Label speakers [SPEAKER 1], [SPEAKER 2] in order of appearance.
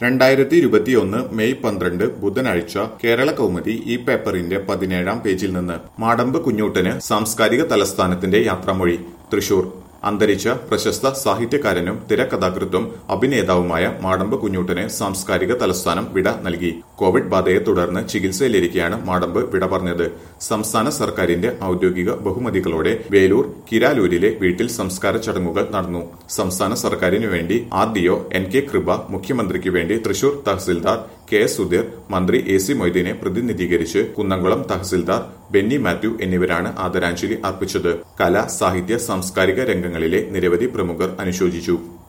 [SPEAKER 1] രണ്ടായിരത്തി ഇരുപത്തിയൊന്ന് മെയ് പന്ത്രണ്ട് ബുധനാഴ്ച കേരള കൗമുദി ഈ പേപ്പറിന്റെ പതിനേഴാം പേജിൽ നിന്ന് മാടമ്പ് കുഞ്ഞൂട്ടന് സാംസ്കാരിക തലസ്ഥാനത്തിന്റെ യാത്രാമൊഴി തൃശൂർ അന്തരിച്ച പ്രശസ്ത സാഹിത്യകാരനും തിരക്കഥാകൃത്തും അഭിനേതാവുമായ മാടമ്പ് കുഞ്ഞൂട്ടന് സാംസ്കാരിക തലസ്ഥാനം വിട നൽകി കോവിഡ് ബാധയെ തുടർന്ന് ചികിത്സയിലിരിക്കെയാണ് മാടമ്പ് വിട പറഞ്ഞത് സംസ്ഥാന സർക്കാരിന്റെ ഔദ്യോഗിക ബഹുമതികളോടെ വേലൂർ കിരാലൂരിലെ വീട്ടിൽ സംസ്കാര ചടങ്ങുകൾ നടന്നു സംസ്ഥാന സർക്കാരിനു വേണ്ടി R DO N K Kripa മുഖ്യമന്ത്രിക്ക് വേണ്ടി തൃശൂർ തഹസിൽദാർ കെ എസ് സുധീർ മന്ത്രി എ സി മൊയ്തീനെ പ്രതിനിധീകരിച്ച് കുന്നംകുളം തഹസിൽദാർ ബെന്നി മാത്യു എന്നിവരാണ് ആദരാഞ്ജലി അർപ്പിച്ചത് കല സാഹിത്യ സാംസ്കാരിക രംഗങ്ങളിലെ നിരവധി പ്രമുഖർ അനുശോചിച്ചു